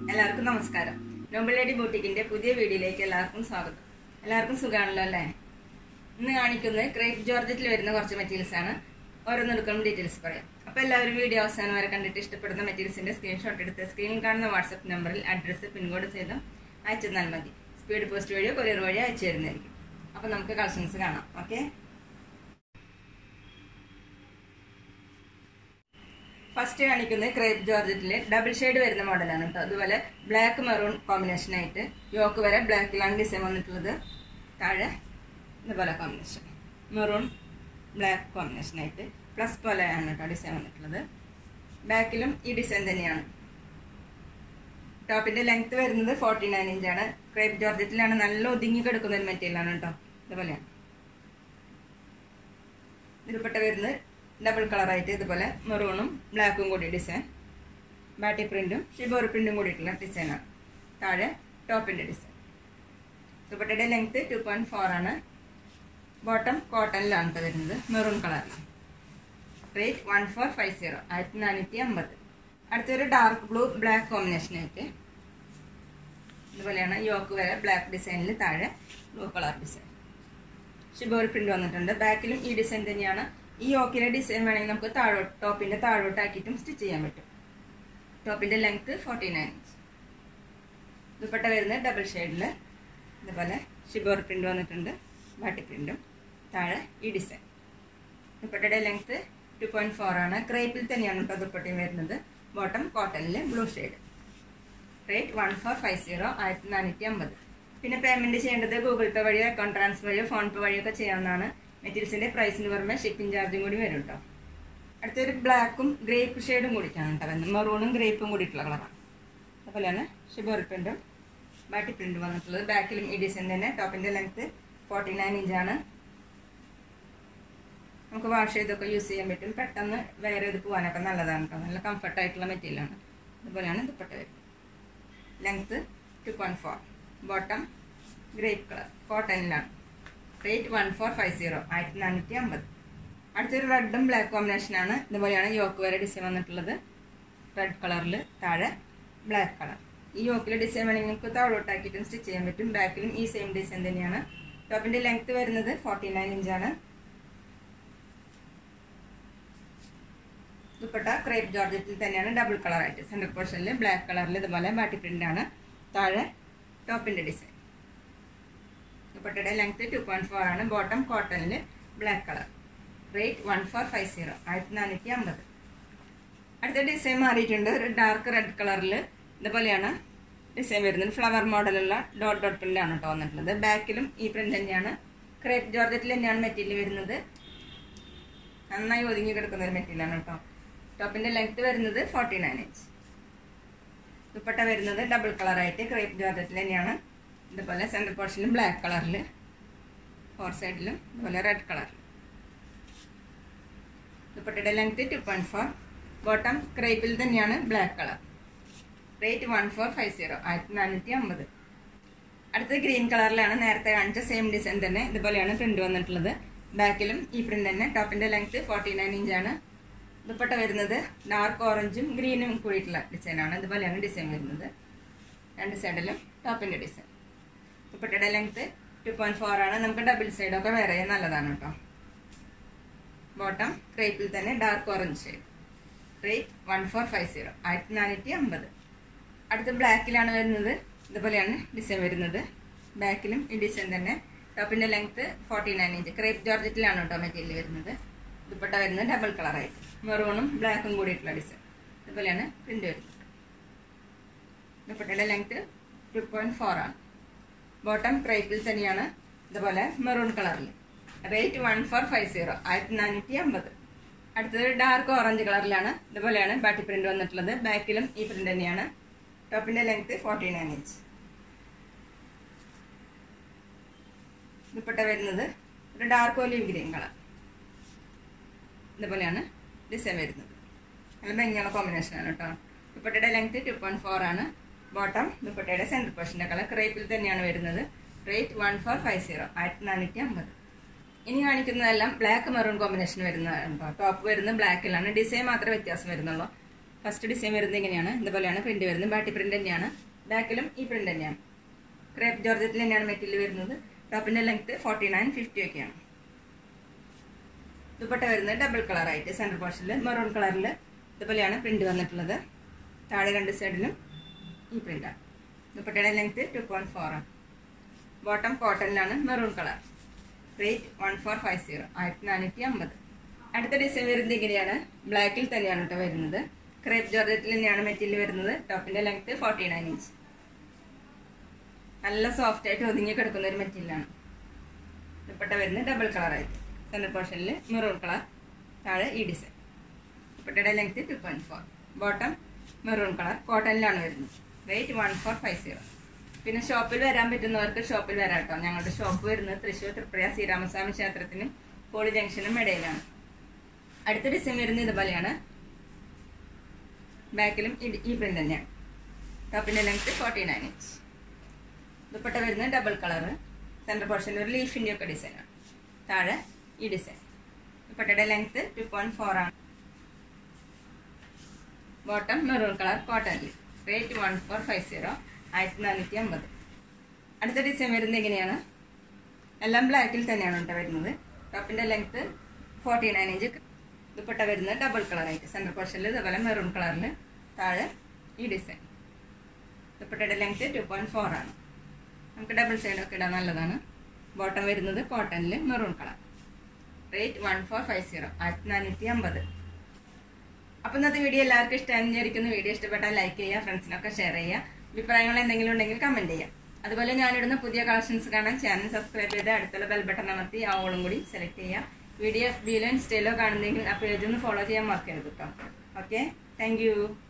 എല്ലാവർക്കും നമസ്കാരം Nobel lady ബൂട്ടിക്കിന്റെ പുതിയ വീഡിയോയിലേക്ക് എല്ലാവർക്കും സ്വാഗതം എല്ലാവർക്കും സുഖമാണല്ലോ അല്ലേ ഇന്ന് കാണിക്കുന്നത് ക്രേപ്പ് ജോർജറ്റിൽ വരുന്ന കുറച്ച് മെറ്റീരിയൽസ് ആണ് ഓരോന്നെടുക്കണം ഡീറ്റെയിൽസ് പറയാം അപ്പോൾ എല്ലാവരും വീഡിയോ അവസാനം വരെ കണ്ടിട്ട് ഇഷ്ടപ്പെടുന്ന മെറ്റീരിയൽസിന്റെ സ്ക്രീൻഷോട്ട് എടുത്ത് സ്ക്രീനിൽ കാണുന്ന വാട്സപ്പ് നമ്പറിൽ അഡ്രസ്സ് പിൻകോഡ് സഹിതം അയച്ചു തന്നാൽ മതി സ്പീഡ് പോസ്റ്റ് വഴിയോ കൊറിയർ വഴിയോ അയച്ചു തരുന്നതായിരിക്കും അപ്പോൾ നമുക്ക് കളക്ഷൻസ് കാണാം ഓക്കെ ഫസ്റ്റ് കാണിക്കുന്നത് ക്രേപ്പ് ജോർജറ്റില് ഡബിൾ ഷെയ്ഡ് വരുന്ന മോഡലാണ് കേട്ടോ അതുപോലെ ബ്ലാക്ക് മെറൂൺ കോമ്പിനേഷൻ ആയിട്ട് യോക്ക് വരെ ബ്ലാക്കിലാണ് ഡിസൈൻ വന്നിട്ടുള്ളത് താഴെ ഇതുപോലെ കോമ്പിനേഷൻ മെറൂൺ ബ്ലാക്ക് കോമ്പിനേഷൻ ആയിട്ട് പ്ലസ് പോലെയാണ് കേട്ടോ ഡിസൈൻ വന്നിട്ടുള്ളത് ബാക്കിലും ഈ ഡിസൈൻ തന്നെയാണ് ടോപ്പിന്റെ ലെങ്ത് വരുന്നത് ഫോർട്ടി നയൻ ഇഞ്ചാണ് ക്രേപ്പ് ജോർജറ്റിലാണ് നല്ല ഒതുങ്ങി കിടക്കുന്ന ഒരു മെറ്റീരിയലാണ് കേട്ടോ ഇതുപോലെയാണ് ഇതിൽപ്പെട്ട വരുന്നത് ഡബിൾ കളറായിട്ട് ഇതുപോലെ മെറൂണും ബ്ലാക്കും കൂടി ഡിസൈൻ ബാറ്റി പ്രിന്റും ഷിബോർ പ്രിന്റും കൂടിയിട്ടുള്ള ഡിസൈനാണ് താഴെ ടോപ്പിന്റെ ഡിസൈൻ ദുപ്പട്ടയുടെ ലെങ്ത് ടു പോയിന്റ് ഫോർ ആണ് ബോട്ടം കോട്ടണിലാണ് ഇപ്പോൾ വരുന്നത് മെറൂൺ കളറിൽ rate one four five zero ആയിരത്തി നാനൂറ്റി അമ്പത് അടുത്തൊരു ഡാർക്ക് ബ്ലൂ ബ്ലാക്ക് കോമ്പിനേഷനായിട്ട് ഇതുപോലെയാണ് യോക്ക് വരെ ബ്ലാക്ക് ഡിസൈനിൽ താഴെ blue colour design shibori print വന്നിട്ടുണ്ട് ബാക്കിലും ഈ ഡിസൈൻ തന്നെയാണ് ഈ യോക്കിലെ ഡിസൈൻ വേണമെങ്കിൽ നമുക്ക് താഴോട്ട് ടോപ്പിന്റെ താഴോട്ടാക്കിയിട്ടും സ്റ്റിച്ച് ചെയ്യാൻ പറ്റും ടോപ്പിന്റെ length forty nine inch dupatta വരുന്നത് ഡബിൾ ഷെയ്ഡിൽ ഇതുപോലെ ഷിബോർ പ്രിന്റ് വന്നിട്ടുണ്ട് ബാട്ടി പ്രിന്റും താഴെ ഈ ഡിസൈൻ ദുപ്പട്ടയുടെ ലെങ്ത് ടു പോയിന്റ് ഫോർ ആണ് ക്രേപ്പിൽ തന്നെയാണ് കേട്ടോ ദുപ്പട്ടയും വരുന്നത് ബോട്ടം കോട്ടണിൽ blue shade rate one four five zero ആയിരത്തി നാനൂറ്റി അമ്പത് പിന്നെ പേയ്മെന്റ് ചെയ്യേണ്ടത് ഗൂഗിൾ പേ വഴിയോ അക്കൗണ്ട് ട്രാൻസ്ഫർ വഴിയോ ഫോൺ പേ വഴിയോ ഒക്കെ ചെയ്യാവുന്നതാണ് മെറ്റീരിയൽസിന്റെ പ്രൈസിന് പുറമെ ഷിപ്പിംഗ് ചാർജും കൂടി വരും കേട്ടോ അടുത്തൊരു ബ്ലാക്കും ഗ്രേപ്പ് ഷെയ്ഡും കൂടിയിട്ടാണ് കേട്ടോ വരുന്നത് മെറൂണും ഗ്രേപ്പും കൂടിയിട്ടുള്ള കളറാണ് അതുപോലെയാണ് ഷിബോർ പ്രിന്റും ബാറ്റി പ്രിന്റ് വന്നിട്ടുള്ളത് ബാക്കിലും ഈ ഡിസൈൻ തന്നെ ടോപ്പിന്റെ ലെങ്ത് ഫോർട്ടി നയൻ ഇഞ്ചാണ് നമുക്ക് വാഷ് ചെയ്തൊക്കെ യൂസ് ചെയ്യാൻ പറ്റും പെട്ടെന്ന് വേറെ ചെയ്ത് പോകാനൊക്കെ നല്ലതാണ് കേട്ടോ നല്ല കംഫർട്ട് ആയിട്ടുള്ള മെറ്റീരിയലാണ് അതുപോലെയാണ് ദുപ്പട്ട വരുന്നത് length two point four bottom grape colour കോട്ടണിലാണ് rate one four five zero ആയിരത്തി നാനൂറ്റി അമ്പത് അടുത്തൊരു റെഡും ബ്ലാക്ക് കോമ്പിനേഷനാണ് ഇതുപോലെയാണ് യോക്ക് വരെ ഡിസൈൻ വന്നിട്ടുള്ളത് റെഡ് കളറിൽ താഴെ ബ്ലാക്ക് കളർ ഈ യോക്കിലെ ഡിസൈൻ വേണമെങ്കിൽ നമുക്ക് താഴോട്ടാക്കിയിട്ടും സ്റ്റിച്ച് ചെയ്യാൻ പറ്റും ബാക്കിലും ഈ സെയിം ഡിസൈൻ തന്നെയാണ് ടോപ്പിന്റെ ലെങ്ത് വരുന്നത് ഫോർട്ടി നയൻ ഇഞ്ചാണ് ദുപ്പട്ട ക്രേപ്പ് ജോർജറ്റിൽ തന്നെയാണ് ഡബിൾ കളറായിട്ട് സെൻട്രൽ പോർഷനിൽ ബ്ലാക്ക് കളറിൽ ഇതുപോലെ ബാറ്റി പ്രിന്റ് ആണ് താഴെ ടോപ്പിന്റെ ഡിസൈൻ ദുപ്പട്ടയുടെ ലെങ്ത് ടു പോയിന്റ് ഫോർ ആണ് ബോട്ടം കോട്ടണിൽ black colour rate one four five zero ആയിരത്തി നാനൂറ്റി അമ്പത് അടുത്ത ഡിസൈൻ മാറിയിട്ടുണ്ട് ഒരു ഡാർക്ക് റെഡ് കളറിൽ ഇതുപോലെയാണ് ഡിസൈൻ വരുന്നത് ഫ്ലവർ മോഡലുള്ള ഡോട്ട് ഡോട്ട് പ്രിന്റാണ് കേട്ടോ വന്നിട്ടുള്ളത് ബാക്കിലും ഈ പ്രിന്റ് തന്നെയാണ് ക്രേപ്പ് ജോർജറ്റിൽ തന്നെയാണ് മെറ്റീരിയൽ വരുന്നത് നന്നായി ഒതുങ്ങി കിടക്കുന്ന ഒരു മെറ്റീരിയലാണ് കേട്ടോ ടോപ്പിന്റെ ലെങ്ത് വരുന്നത് ഫോർട്ടി നയൻ ഇഞ്ച് ദുപ്പട്ട വരുന്നത് ഡബിൾ കളറായിട്ട് ക്രേപ്പ് ജോർജറ്റിൽ തന്നെയാണ് ഇതുപോലെ സെൻട്രൽ പോർഷനിലും ബ്ലാക്ക് കളറിൽ ഫോർ സൈഡിലും ഇതുപോലെ റെഡ് കളറിൽ ദുപ്പട്ടയുടെ length two point four bottom ക്രേപ്പിൽ തന്നെയാണ് black colour rate one four five zero ആയിരത്തി നാനൂറ്റി അമ്പത് അടുത്തത് ഗ്രീൻ കളറിലാണ് നേരത്തെ കാണിച്ച സെയിം ഡിസൈൻ തന്നെ ഇതുപോലെയാണ് പ്രിന്റ് വന്നിട്ടുള്ളത് ബാക്കിലും ഈ പ്രിന്റ് തന്നെ ടോപ്പിന്റെ ലെങ്ത് ഫോർട്ടി നയൻ ഇഞ്ചാണ് ദുപ്പട്ട വരുന്നത് ഡാർക്ക് ഓറഞ്ചും ഗ്രീനും കൂടിയിട്ടുള്ള ഡിസൈനാണ് ഇതുപോലെയാണ് ഡിസൈൻ വരുന്നത് രണ്ട് സൈഡിലും ടോപ്പിന്റെ ഡിസൈൻ ദുപ്പട്ടയുടെ ലെങ്ത് ടു പോയിന്റ് ഫോർ ആണ് നമുക്ക് ഡബിൾ സൈഡൊക്കെ വേറെ നല്ലതാണ് കേട്ടോ ബോട്ടം ക്രേപ്പിൽ തന്നെ dark orange shade rate one four five zero ആയിരത്തി നാനൂറ്റി അമ്പത് അടുത്ത ബ്ലാക്കിലാണ് വരുന്നത് ഇതുപോലെയാണ് ഡിസൈൻ വരുന്നത് ബാക്കിലും ഈ ഡിസൈൻ തന്നെ ടോപ്പിന്റെ length forty nine inch crepe ജോർജറ്റിലാണ് കേട്ടോ മെറ്റീരിയൽ വരുന്നത് ദുപ്പട്ട വരുന്നത് ഡബിൾ കളറായിട്ട് മെറൂണും ബ്ലാക്കും കൂടിയിട്ടുള്ള ഡിസൈൻ ഇതുപോലെയാണ് പ്രിന്റ് വരുന്നത് ദുപ്പട്ടയുടെ ലെങ്ത് ടു പോയിന്റ് ഫോർ ആണ് ബോട്ടം ക്രേപ്പിൽ തന്നെയാണ് ഇതുപോലെ മെറൂൺ കളറിൽ rate one four five zero ആയിരത്തി നാനൂറ്റി അമ്പത് അടുത്തത് ഡാർക്ക് ഓറഞ്ച് കളറിലാണ് ഇതുപോലെയാണ് ബാറ്റി പ്രിന്റ് വന്നിട്ടുള്ളത് ബാക്കിലും ഈ പ്രിന്റ് തന്നെയാണ് ടോപ്പിന്റെ length forty nine inch dupatta വരുന്നത് ഒരു ഡാർക്ക് ഒലിവ് ഗ്രീൻ കളർ ഇതുപോലെയാണ് ഡിസൈൻ വരുന്നത് നല്ല ഭംഗിയുള്ള കോമ്പിനേഷനാണ് കേട്ടോ ദുപ്പട്ടയുടെ ലെങ്ത് ടു പോയിന്റ് ഫോർ ആണ് ബോട്ടം ദുപ്പട്ടയുടെ സെൻട്രൽ പോർഷൻ്റെ കളർ ക്രേപ്പിൽ തന്നെയാണ് വരുന്നത് rate one four five zero ആയിരത്തി നാനൂറ്റി അമ്പത് ഇനി കാണിക്കുന്നതെല്ലാം ബ്ലാക്ക് മെറൂൺ കോമ്പിനേഷൻ വരുന്നതാണ് കേട്ടോ ടോപ്പ് വരുന്നത് ബ്ലാക്കിലാണ് ഡിസൈൻ മാത്രമേ വ്യത്യാസം വരുന്നുള്ളൂ ഫസ്റ്റ് ഡിസൈൻ വരുന്നത് ഇങ്ങനെയാണ് ഇതുപോലെയാണ് പ്രിന്റ് വരുന്നത് ബാട്ടി പ്രിന്റ് തന്നെയാണ് ബാക്കിലും ഈ പ്രിന്റ് തന്നെയാണ് ക്രേപ്പ് ജോർജറ്റിൽ തന്നെയാണ് മെറ്റീരിയൽ വരുന്നത് ടോപ്പിന്റെ ലെങ്ത് ഫോർട്ടി നയൻ ഫിഫ്റ്റി ഒക്കെയാണ് ദുപ്പട്ട വരുന്നത് ഡബിൾ കളർ ആയിട്ട് സെൻട്രൽ പോർഷനിൽ മെറൂൺ കളറിൽ ഇതുപോലെയാണ് പ്രിന്റ് വന്നിട്ടുള്ളത് താഴെ രണ്ട് സൈഡിലും ഈ പ്രിന്റാണ് ദുപ്പട്ടയുടെ ലെങ്ത് ടു പോയിന്റ് ഫോർ ആണ് ബോട്ടം കോട്ടണിലാണ് maroon colour rate one four five zero ആയിരത്തി നാനൂറ്റി അമ്പത് അടുത്ത ഡിസൈൻ വരുന്നത് ഇങ്ങനെയാണ് ബ്ലാക്കിൽ തന്നെയാണ് കേട്ടോ വരുന്നത് ക്രേപ്പ് ജോർജറ്റിൽ തന്നെയാണ് മെറ്റീരിയൽ വരുന്നത് ടോപ്പിന്റെ ലെങ്ത് ഫോർട്ടി നയൻ ഇഞ്ച് നല്ല സോഫ്റ്റ് ആയിട്ട് ഒതുങ്ങി കിടക്കുന്ന ഒരു മെറ്റീരിയലാണ് ദുപ്പട്ട വരുന്നത് ഡബിൾ കളറായിട്ട് സെൻട്രൽ പോർഷനിൽ മെറൂൺ കളർ താഴെ ഈ ഡിസൈൻ ദുപ്പട്ടയുടെ length two point four bottom maroon colour കോട്ടണിലാണ് വരുന്നത് rate one four five zero പിന്നെ ഷോപ്പിൽ വരാൻ പറ്റുന്നവർക്ക് ഷോപ്പിൽ വരാം കേട്ടോ ഞങ്ങളുടെ ഷോപ്പ് വരുന്നത് തൃശ്ശൂർ തൃപ്രയ ശ്രീരാമസ്വാമി ക്ഷേത്രത്തിനും പോളി ജംഗ്ഷനും ഇടയിലാണ് അടുത്ത ഡിസൈൻ വരുന്നത് ഇതുപോലെയാണ് ബാക്കിലും ഈ- ഈ പ്രിന്റ് തന്നെയാണ് ടോപ്പിന്റെ length forty nine inch dupatta വരുന്നത് ഡബിൾ കളറ് സെൻട്രൽ പോർഷനിൽ ഒരു ലീഫിന്റെ ഒക്കെ ഡിസൈനാണ് താഴെ ഈ ഡിസൈൻ ദുപ്പട്ടയുടെ ലെങ്ത് ടു പോയിന്റ് ഫോർ ആണ് ബോട്ടം മെറൂൺ കളർ കോട്ടണിൽ rate one four five zero ആയിരത്തി നാനൂറ്റി അമ്പത് അടുത്ത ഡിസൈൻ വരുന്നത് എങ്ങനെയാണ് എല്ലാം ബ്ലാക്കിൽ തന്നെയാണ് കേട്ടോ വരുന്നത് ടോപ്പിന്റെ length forty nine inch dupatta വരുന്നത് ഡബിൾ കളറായിട്ട് സെൻട്രൽ പോർഷനിൽ ഇതുപോലെ മെറൂൺ കളറിൽ താഴെ ഈ ഡിസൈൻ ദുപ്പട്ടയുടെ ലെങ്ത് ടു പോയിന്റ് ഫോർ ആണ് നമുക്ക് ഡബിൾ സൈഡൊക്കെ ഇടാൻ നല്ലതാണ് ബോട്ടം വരുന്നത് കോട്ടണിൽ maroon colour rate one four five zero ആയിരത്തി നാനൂറ്റി അമ്പത് അപ്പോൾ ഇന്നത്തെ വീഡിയോ എല്ലാവർക്കും ഇഷ്ടമായിരിക്കുന്ന വീഡിയോ ഇഷ്ടപ്പെട്ടാൽ ലൈക്ക് ചെയ്യുക ഫ്രണ്ട്സിനൊക്കെ ഷെയർ ചെയ്യുക അഭിപ്രായങ്ങൾ എന്തെങ്കിലും ഉണ്ടെങ്കിൽ കമൻറ്റ് ചെയ്യുക അതുപോലെ ഞാനിടുന്ന പുതിയ കളക്ഷൻസ് കാണാൻ ചാനൽ സബ്സ്ക്രൈബ് ചെയ്ത് അടുത്തുള്ള ബെൽ ബട്ടൺ അമർത്തി ആ ഓളും കൂടി സെലക്ട് ചെയ്യുക വീഡിയോ വീഡിയോ ഇൻസ്റ്റയിലോ കാണുന്നെങ്കിൽ ആ പേജ് ഒന്ന് ഫോളോ ചെയ്യാൻ മറക്കരുത് കേട്ടോ ഓക്കെ താങ്ക്